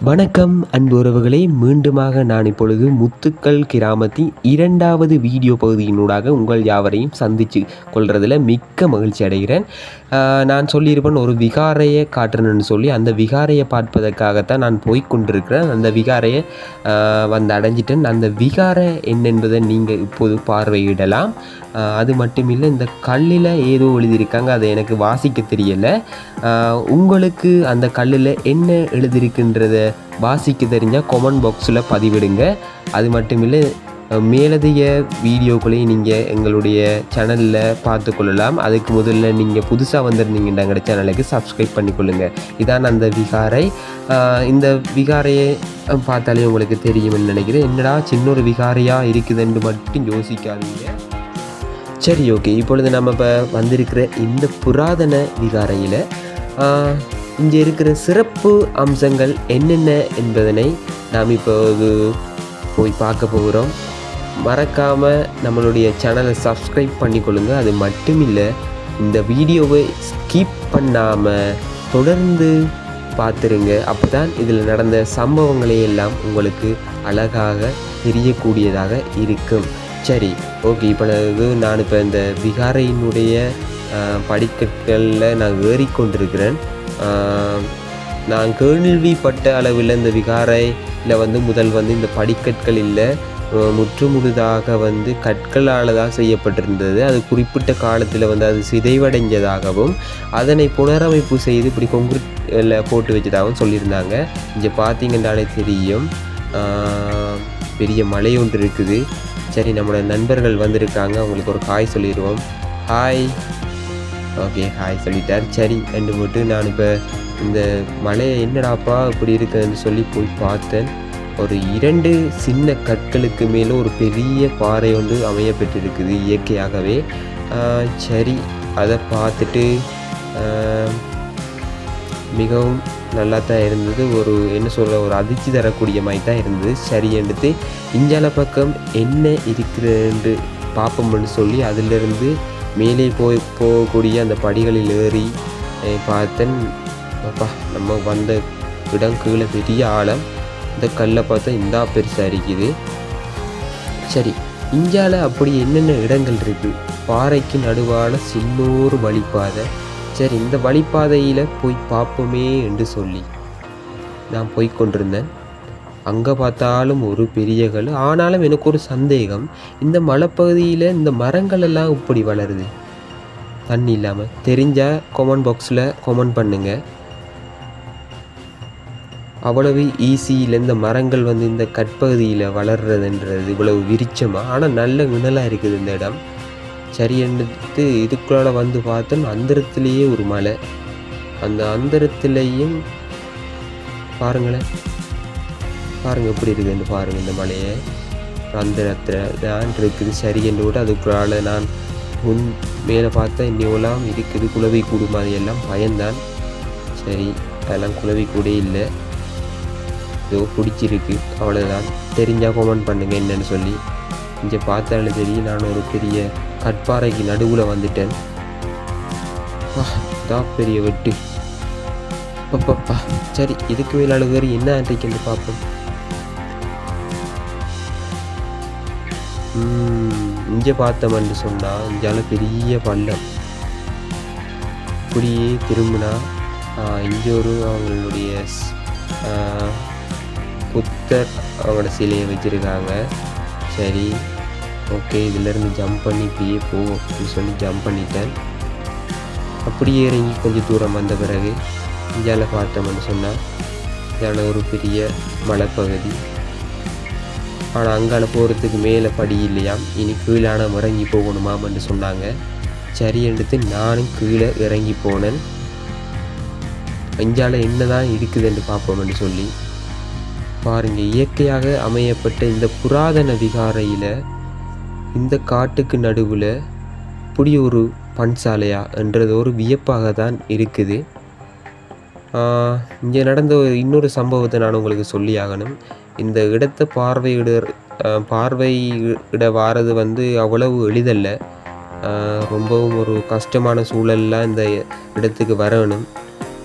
வணக்கம் அன்பு உறவுகளே மீண்டுமாக நான் இப்பொழுது முத்துக்கள் கிராமத்தின் இரண்டாவது வீடியோ பகுதியினூடாக உங்கள் யாவரையும் சந்தித்து கொள்றதுல மிக்க மகிழ்ச்சி அடைகிறேன் ஆஹ் நான் சொல்லியிருப்பேன் ஒரு விகாரையை காட்டுறேன்னு சொல்லி அந்த விகாரையை பார்ப்பதற்காகத்தான் நான் போய் கொண்டிருக்கிறேன் அந்த விகாரையை ஆஹ் வந்து அடைஞ்சிட்டேன் அந்த விகாரை என்ன என்பதை நீங்கள் இப்போது பார்வையிடலாம் ஆஹ் அது மட்டுமில்லை இந்த கல்லில் ஏதோ எழுதியிருக்காங்க அதை எனக்கு வாசிக்க தெரியலை ஆஹ் உங்களுக்கு அந்த கல்லில் என்ன எழுதியிருக்குன்றத வாசிக்க தெரிஞ்சால் கொமெண்ட் பாக்ஸில் பதிவிடுங்க அது மட்டுமில்லை அஹ் மேலதிக வீடியோக்களை நீங்கள் எங்களுடைய சேனலில் பார்த்து கொள்ளலாம் அதுக்கு முதல்ல நீங்கள் புதுசாக வந்திருந்தீங்கன்னா எங்களோட சேனலுக்கு சப்ஸ்கிரைப் பண்ணிக்கொள்ளுங்க இதான் அந்த விகாரை ஆஹ் இந்த விகாரையை அஹ் பார்த்தாலே உங்களுக்கு தெரியும்னு நினைக்கிறேன் என்னடா சின்ன ஒரு விகாரையாக இருக்குதுன்னு மட்டும் யோசிக்காதீங்க சரி ஓகே இப்பொழுது நம்ம இப்போ வந்திருக்கிற இந்த புராதன விகாரையில் இங்கே இருக்கிற சிறப்பு அம்சங்கள் என்னென்ன என்பதனை நாம் இப்போது போய் பார்க்க போகிறோம் மறக்காமல் நம்மளுடைய சேனலை சப்ஸ்கிரைப் பண்ணிக்கொள்ளுங்க அது மட்டும் இல்லை இந்த வீடியோவை ஸ்கிப் பண்ணாமல் தொடர்ந்து பார்த்துருங்க அப்போ தான் இதில் நடந்த சம்பவங்களை எல்லாம் உங்களுக்கு அழகாக தெரியக்கூடியதாக இருக்கும் சரி ஓகே இப்போ நான் இப்போ இந்த விகாரையினுடைய ஆஹ், படிக்கற்களில் நான் ஏறிக்கொண்டிருக்கிறேன் ஆஹ், நான் கேள்விப்பட்ட அளவில் இந்த விகாரையில் வந்து முதல் வந்து இந்த படிக்கற்கள் இல்லை அஹ், முற்றுமுழுதாக வந்து கற்களால் தான் செய்யப்பட்டிருந்தது அது குறிப்பிட்ட காலத்தில் வந்து அது சிதைவடைஞ்சதாகவும் அதனை புனரமைப்பு செய்து இப்படி கொங்கிரீட்டில் போட்டு வச்சதாகவும் சொல்லியிருந்தாங்க இங்கே பார்த்தீங்கன்னாலே தெரியும் ஆஹ், பெரிய மலை ஒன்று இருக்குது சரி நம்மளோட நண்பர்கள் வந்திருக்காங்க அவங்களுக்கு ஒரு ஹாய் சொல்லிடுவோம் ஹாய் ஓகே ஹாய் சொல்லிட்டார் சரி ரெண்டு மட்டும் நான் இப்போ இந்த மலையை என்னடாப்பா இப்படி இருக்குன்னு சொல்லி போய் பார்த்தேன் ஒரு இரண்டு சின்ன கற்களுக்கு மேலே ஒரு பெரிய பாறை ஒன்று அமையப்பட்டிருக்குது இயற்கையாகவே ஆஹ் சரி அதை பார்த்துட்டு ஆஹ் மிகவும் நல்லா தான் இருந்தது ஒரு என்ன சொல்ற ஒரு அதிர்ச்சி தரக்கூடிய மாதிரி தான் இருந்தது சரி எடுத்து இஞ்சால பக்கம் என்ன இருக்கிறது பார்ப்போம்னு சொல்லி அதிலிருந்து மேலே போய் போகக்கூடிய அந்த படிகளில் ஏறி அஹ், பார்த்தேன் அப்பா நம்ம வந்த இடம் கீழே பெரிய ஆழம் இந்த கல்லை பார்த்தா இந்தா பெருசாக இருக்குது சரி இந்தியாவில் அப்படி என்னென்ன இடங்கள் இருக்குது பாறைக்கு நடுவான சின்னோரு வழிப்பாதை சரி இந்த வழிப்பாதையில் போய் பார்ப்போமே என்று சொல்லி நான் போய் கொண்டிருந்தேன் அங்கே பார்த்தாலும் ஒரு பெரிய கல் ஆனாலும் எனக்கு ஒரு சந்தேகம் இந்த மலைப்பகுதியில் இந்த மரங்கள் எல்லாம் இப்படி வளருது தண்ணி இல்லாமல் தெரிஞ்சால் கொமெண்ட் பாக்ஸில் கொமெண்ட் பண்ணுங்கள் அவ்வளவு ஈஸியில் இந்த மரங்கள் வந்து இந்த கட்பகுதியில் வளர்றதுன்றது இவ்வளவு விரிச்சமாக ஆனால் நல்ல நிழலாக இருக்குது இந்த இடம் சரி எடுத்து இதுக்குள்ளால வந்து பார்த்தோம் அந்தரத்திலேயே ஒரு மலை அந்த அந்தரத்திலேயும் பாருங்களேன் பாருங்க எப்படி இருக்குதுன்னு பாருங்க இந்த மலையை அந்தரத்தில் தான் இருக்குது சரி என்று கூட அதுக்குள்ளால நான் முன் மேலே பார்த்தா இன்னிவெல்லாம் இருக்குது குளவி கூடு மாதிரி எல்லாம் பயந்தான் சரி அதெல்லாம் குளவி கூட இல்லை ஏதோ பிடிச்சிருக்கு அவ்வளோதான் தெரிஞ்சால் கமெண்ட் பண்ணுங்க என்னன்னு சொல்லி இங்கே பார்த்தாலே தெரியும் நான் ஒரு பெரிய கட்பாறைக்கு நடுவில் வந்துட்டேன் வா தான் பெரிய வெட்டு பப்பப்பா சரி இதுக்கு மேலே அழுகறி என்ன ஆன்றைக்கு பார்ப்போம் இங்கே பார்த்தோம்னு சொன்னால் இங்கால பெரிய பள்ளம் இப்படியே திரும்பினா இங்கே ஒரு அவங்களுடைய ஸ்- ஆஹ், புத்தர் அவங்களோட சிலையை வச்சுருக்காங்க சரி ஓகே இதிலேருந்து ஜம்ப் பண்ணி இப்படியே போ அப்படின்னு சொல்லி ஜம்ப் பண்ணிட்டேன் அப்படியே இறங்கி கொஞ்சம் தூரம் வந்த பிறகு இந்தியாவில் பார்த்தோம்னு சொன்னால் இதில் ஒரு பெரிய மலைப்பகுதி ஆனால் அங்கால போகிறதுக்கு மேலே படி இல்லையாம் இனி கீழான இறங்கி போகணுமாம்னு சொன்னாங்க சரி எடுத்து நானும் கீழே இறங்கி போனேன் அஞ்சால என்னதான் இருக்குதுன்னு பார்ப்போம்னு சொல்லி பாருங்க இயற்கையாக அமையப்பட்ட இந்த புராதன விகாரையில் இந்த காட்டுக்கு நடுவில் இப்படி ஒரு பண்சாலையா என்றது ஒரு வியப்பாக தான் இருக்குது இங்கே நடந்த ஒரு இன்னொரு சம்பவத்தை நான் உங்களுக்கு சொல்லி ஆகணும் இந்த இடத்தை பார்வையிட ஆஹ் பார்வையிட வாரது வந்து அவ்வளவு எளிதல்ல ஆஹ் ரொம்பவும் ஒரு கஷ்டமான சூழல்லாம் இந்த இடத்துக்கு வரணும்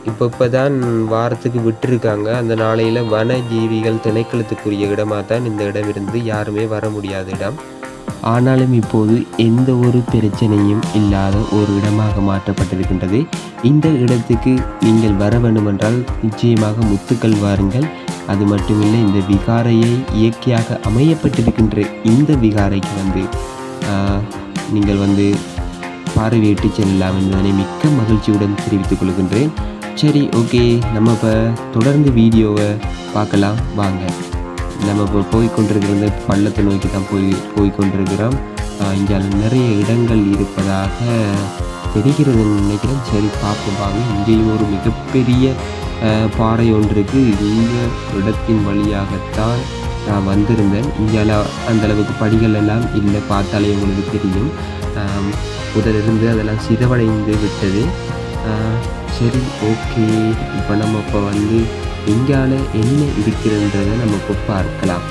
இப்போ இப்போ தான் வாரத்துக்கு விட்டுருக்காங்க அந்த நாளையில் வனஜீவிகள் திணைக்களத்துக்குரிய இடமாக தான் இந்த இடம் இருந்து யாருமே வர முடியாத இடம் ஆனாலும் இப்போது எந்த ஒரு பிரச்சனையும் இல்லாத ஒரு இடமாக மாற்றப்பட்டிருக்கின்றது இந்த இடத்துக்கு நீங்கள் வர வேண்டுமென்றால் நிச்சயமாக முத்துக்கள் வாருங்கள் அது மட்டுமில்லை இந்த விகாரையை இயற்கையாக அமையப்பட்டிருக்கின்ற இந்த விகாரைக்கு வந்து ஆஹ், நீங்கள் வந்து பார்வையிட்டு செல்லலாம் என்பதனை மிக்க மகிழ்ச்சியுடன் தெரிவித்துக் கொள்கின்றேன் சரி ஓகே நம்ம இப்போ தொடர்ந்து வீடியோவை பார்க்கலாம் வாங்க நம்ம இப்போ போய் கொண்டிருக்கிற இந்த பள்ளத்தை நோக்கி தான் போய் போய் கொண்டிருக்கிறோம் இங்கே நிறைய இடங்கள் இருப்பதாக தெரிகிறதுன்னு நினைக்கிறேன் சரி பார்ப்போம் வாங்க இங்கேயும் ஒரு மிகப்பெரிய ஆஹ், பாறை ஒன்று இருக்குது இந்த இடத்தின் வழியாகத்தான் நான் வந்திருந்தேன் இந்தியாவில் அந்த அளவுக்கு படிகள் எல்லாம் இல்லை பார்த்தாலே உங்களுக்கு தெரியும் ஆம், முதலிருந்து அதெல்லாம் சிதவடைந்து விட்டது ஆஹ், சரி ஓகே இப்போ நம்ம இப்போ வந்து இங்கால என்ன இருக்கிறன்றதை நம்ம இப்போ பார்க்கலாம்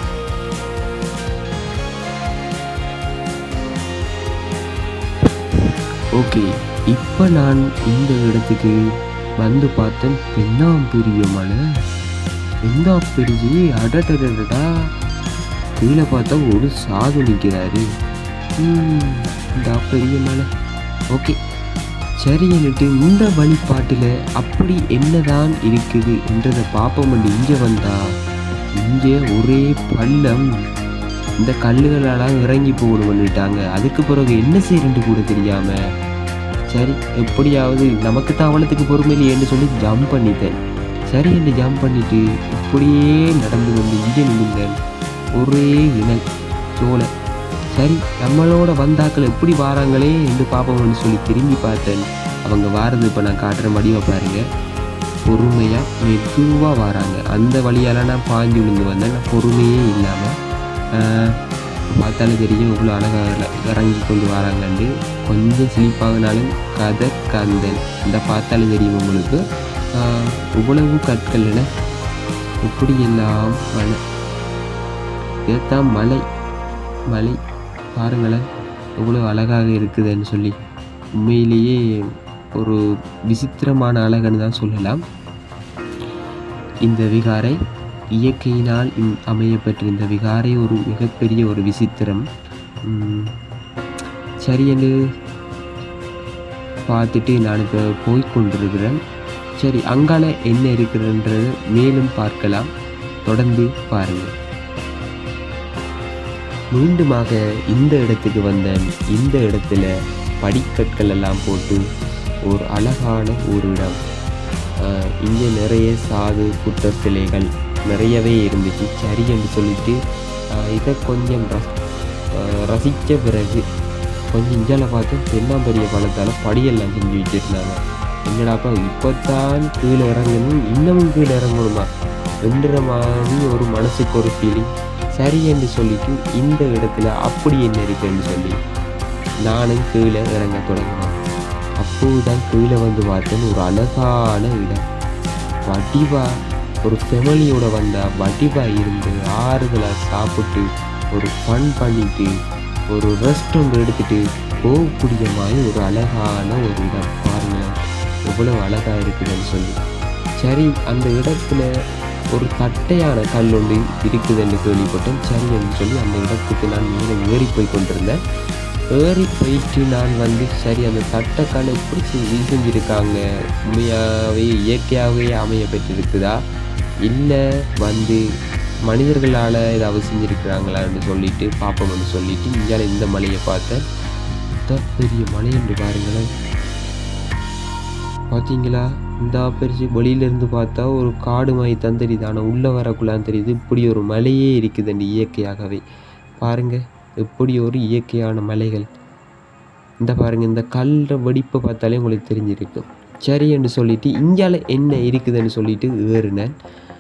ஓகே இப்போ நான் இந்த இடத்துக்கு வந்து பார்த்தேன் பெரிய மலை எந்த பெரிய அடடடடா கீழே பார்த்தா ஒரு சாது நிற்கிறாரு ம், இந்த பெரிய மலை ஓகே சரின்னுட்டு இந்த வழிபாட்டில் அப்படி என்னதான் இருக்குது என்றதை பார்ப்போம் இங்கே வந்தா இங்கே ஒரே பள்ளம் இந்த கல்லுகளெல்லாம் இறங்கி போகணும் பண்ணிட்டாங்க அதுக்கு பிறகு என்ன செய்யறேன்னு கூட தெரியாம சரி எப்படியாவது நமக்கு தாவளத்துக்கு பொறுமை இல்லையேன்னு சொல்லி ஜம்ப் பண்ணிட்டேன் சரி என்று ஜம்ப் பண்ணிட்டு இப்படியே நடந்து வந்து இங்கே நின்றேன் ஒரே இணல் சோலை சரி நம்மளோட வந்தாக்கள் எப்படி வாராங்களே என்று பார்ப்போம்னு சொல்லி திரும்பி பார்த்தேன் அவங்க வாரது இப்போ நான் காட்டுற வடிவை பாருங்க பொறுமையாக மெதுவாக வராங்க அந்த வழியால் நான் பாஞ்சு விழுந்து வந்தேன் நான் பொறுமையே இல்லாமல் பார்த்தாலே தெரியும் இவ்வளோ அழகாக இறங்கி கொண்டு வராங்கண்டு கொஞ்சம் சிலிப்பாகினாலும் கதை கந்தன் இந்த பார்த்தாலே தெரியும் உங்களுக்கு ஆஹ், இவ்வளவு கற்கள் என இப்படியெல்லாம் மலை இதுதான் மலை மலை பாருங்களேன் எவ்வளோ அழகாக இருக்குதுன்னு சொல்லி உண்மையிலேயே ஒரு விசித்திரமான அழகுன்னு தான் சொல்லலாம் இந்த விகாரை இயற்கையினால் இம்- அமையப்பெற்ற இந்த விகாரை ஒரு மிகப்பெரிய ஒரு விசித்திரம் உம், சரி என்று பார்த்துட்டு நான் இப்போ போய் கொண்டிருக்கிறேன் சரி அங்கால என்ன இருக்கிறன்றது மேலும் பார்க்கலாம் தொடர்ந்து பாருங்கள் மீண்டுமாக இந்த இடத்துக்கு வந்தேன் இந்த இடத்துல படிக்கற்கள் எல்லாம் போட்டு ஒரு அழகான ஒரு இடம் ஆஹ் இங்கே நிறைய சாது புத்த சிலைகள் நிறையவே இருந்துச்சு சரி என்று சொல்லிட்டு ஆஹ் இதை கொஞ்சம் ரஸ் ஆஹ் ரசித்த பிறகு கொஞ்சம் இஞ்சால பார்த்து தென்னாம்பெரிய பழத்தால் படியெல்லாம் செஞ்சு வச்சிருந்தாங்க என்னடாப்பா இப்போத்தான் கீழே இறங்கணும் இன்னமும் கீழே இறங்கணுமா என்ற மாதிரி ஒரு மனசுக்கு ஒரு ஃபீலிங் சரி என்று சொல்லிட்டு இந்த இடத்துல அப்படி என்ன இருக்குன்னு சொல்லி நானும் கீழே இறங்க தொடங்கினேன் அப்போதுதான் கீழே வந்து பார்த்தேன் ஒரு அழகான இடம் வடிவா ஒரு ஃபெமிலியோட வந்தா வடிவா இருந்து ஆறுதலாக சாப்பிட்டு ஒரு ஃபன் பண்ணிட்டு ஒரு ரெஸ்ட் ஒன்று எடுத்துட்டு போகக்கூடிய மாதிரி ஒரு அழகான ஒரு இடம் பாருங்களேன் எவ்வளோ அழகா இருக்குதுன்னு சொல்லி சரி அந்த இடத்துல ஒரு தட்டையான கல் ஒன்று இருக்குதுன்னு கேள்விப்பட்டேன் சரி என்று சொல்லி அந்த இடத்துக்கு நான் மேலே ஏறி போய் கொண்டிருந்தேன் ஏறி போயிட்டு நான் வந்து சரி அந்த தட்டைக்கல் எப்படி செஞ்சு செஞ்சுருக்காங்க உண்மையாகவே இயற்கையாகவே அமைய பெற்றிருக்குதா இல்லை வந்து மனிதர்களால் ஏதாவது செஞ்சுருக்கிறாங்களான்னு சொல்லிட்டு பார்ப்போம்னு சொல்லிட்டு இந்தியாவில் இந்த மலையை பார்த்தேன் இதான் பெரிய மலை என்று பாருங்களேன் பார்த்தீங்களா இந்த பெருசு வெளியிலேருந்து பார்த்தா ஒரு காடு மாதிரி தான் தெரியுது ஆனால் உள்ளே வரக்குள்ளான்னு தெரியுது இப்படி ஒரு மலையே இருக்குது அந்த இயற்கையாகவே பாருங்க எப்படி ஒரு இயற்கையான மலைகள் இந்த பாருங்க இந்த கல்ற வெடிப்பை பார்த்தாலே உங்களுக்கு தெரிஞ்சிருக்கும் சரி என்று சொல்லிட்டு இந்தியாவில் என்ன இருக்குதுன்னு சொல்லிட்டு ஏறினேன்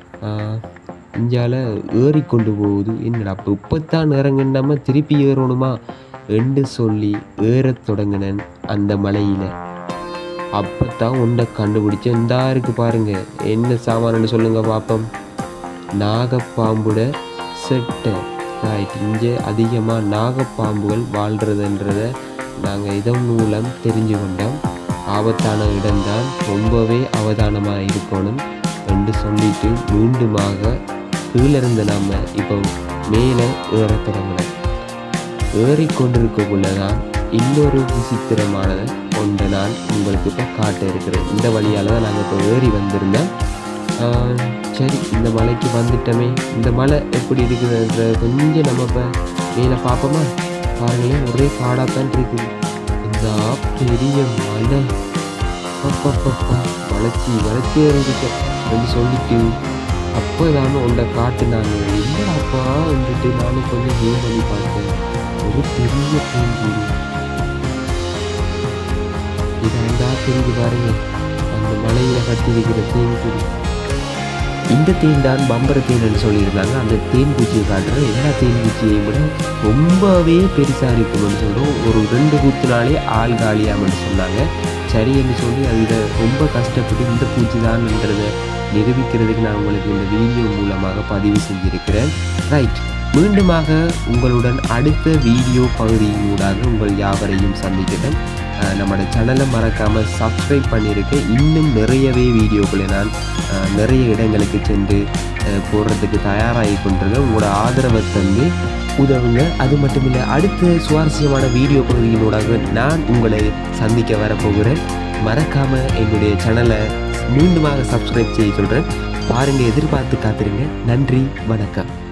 இந்தியாவில் ஏறிக்கொண்டு போகுது என்னடா அப்போ இப்போத்தான் இறங்குனாம திருப்பி ஏறணுமா என்று சொல்லி ஏறத் தொடங்கினேன் அந்த மலையில் அப்பத்தான் உண்டை கண்டுபிடிச்சேன் இந்தா இருக்கு பாருங்க என்ன சாமான்னு சொல்லுங்க பாப்போம் நாகப்பாம்புட செட்டை ரைட் இங்கே அதிகமாக நாகப்பாம்புகள் வாழ்கிறதுன்றத நாங்கள் இதன் மூலம் தெரிஞ்சு கொண்டோம் ஆபத்தான இடம்தான் ரொம்பவே அவதானமாக இருக்கணும் என்று சொல்லிட்டு மீண்டுமாக கீழிருந்து நாம் இப்போ மேலே ஏற தொடங்கலாம் ஏறிக்கொண்டிருக்கக்குள்ள தான் இன்னொரு விசித்திரமானதை ஒன்றை நான் உங்களுக்கு இப்போ காட்ட இருக்கிறேன் இந்த வழியால் தான் நாங்கள் இப்போ ஏறி வந்திருந்தோம் ஆஹ் சரி இந்த மலைக்கு வந்துட்டோமே இந்த மலை எப்படி இருக்குதுன்ற கொஞ்சம் நம்ம இப்போ மேலே பார்ப்போமா பாருங்களேன் ஒரே காடாத்தான் இருக்குது இந்த பெரிய மலை அப்பப்பப்பா வளர்ச்சி வளர்ச்சி இருந்துச்சு என்று சொல்லிட்டு அப்போ தான் உன்னை காட்டுனாங்க இல்லைப்பா வந்துட்டு நானும் கொஞ்சம் ஜூம் பண்ணி பார்த்தேன் ஒரு பெரிய தேங்கூடு இதாண்டா தெரிஞ்சு பாருங்க அந்த மலையில் கட்டி வைக்கிற தேங்கூடு இந்த தேன் தான் பம்பர தேன்னு சொல்லியிருந்தாங்க அந்த தேன் பூச்சியை காட்டுற எல்லா தேன் பூச்சியையும் விட ரொம்பவே பெருசாக இருக்கும்னு சொல்கிறோம் ஒரு ரெண்டு குத்துனாலே ஆள் காலியாமன்னு சொன்னாங்க சரி என்று சொல்லி அதில் ரொம்ப கஷ்டப்பட்டு இந்த பூச்சி தான்ன்றதை நிரூபிக்கிறதுக்கு நான் உங்களுக்கு இந்த வீடியோ மூலமாக பதிவு செஞ்சிருக்கிறேன் ரைட் மீண்டுமாக உங்களுடன் அடுத்த வீடியோ பகுதியினூடாக உங்கள் யாவரையும் சந்திக்கிறேன் அஹ் நம்மளோட சேனலை மறக்காமல் சப்ஸ்கிரைப் பண்ணியிருக்கேன் இன்னும் நிறையவே வீடியோக்களை நான் அஹ், நிறைய இடங்களுக்கு சென்று அஹ், போடுறதுக்கு தயாராகி கொண்டிருக்கேன் உங்களோட ஆதரவை தந்து உதவுங்க அது மட்டும் இல்லை அடுத்த சுவாரஸ்யமான வீடியோ பகுதியினூடாக நான் உங்களை சந்திக்க வரப்போகிறேன் மறக்காமல் என்னுடைய சேனலை மீண்டுமாக சப்ஸ்கிரைப் செய்ய சொல்கிறேன் பாருங்கள் எதிர்பார்த்து காத்திருங்க நன்றி வணக்கம்